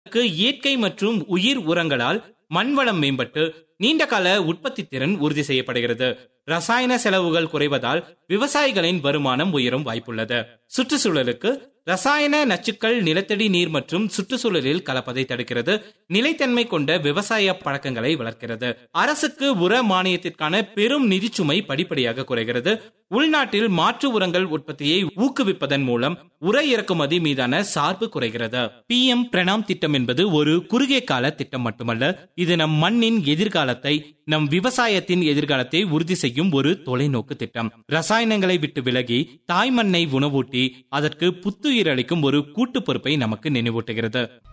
இயற்கை மற்றும் உயிர் உரங்களால் மண்வளம் மேம்பட்டு நீண்டகால உற்பத்தி திறன் உறுதி செய்யப்படுகிறது ரசாயன செலவுகள் குறைவதால் விவசாயிகளின் வருமானம் உயரும் வாய்ப்புள்ளது சுற்றுச்சூழலுக்கு ரசாயன நச்சுக்கள் நிலத்தடி நீர் மற்றும் சுற்றுச்சூழலில் கலப்பதை தடுக்கிறது நிலைத்தன்மை கொண்ட விவசாய பழக்கங்களை வளர்க்கிறது அரசுக்கு உர மானியத்திற்கான பெரும் நிதிச்சுமை படிப்படியாக குறைகிறது உள்நாட்டில் மாற்று உரங்கள் உற்பத்தியை ஊக்குவிப்பதன் மூலம் உர இறக்குமதி மீதான சார்பு குறைகிறது பி எம் பிரணாம் திட்டம் என்பது ஒரு குறுகிய கால திட்டம் மட்டுமல்ல இது நம் மண்ணின் எதிர்காலத்தை நம் விவசாயத்தின் எதிர்காலத்தை உறுதி செய்யும் ஒரு தொலைநோக்கு திட்டம் ரசாயனங்களை விட்டு விலகி தாய் மண்ணை உணவூட்டி அதற்கு புத்துயிர் அளிக்கும் ஒரு கூட்டு பொறுப்பை நமக்கு நினைவூட்டுகிறது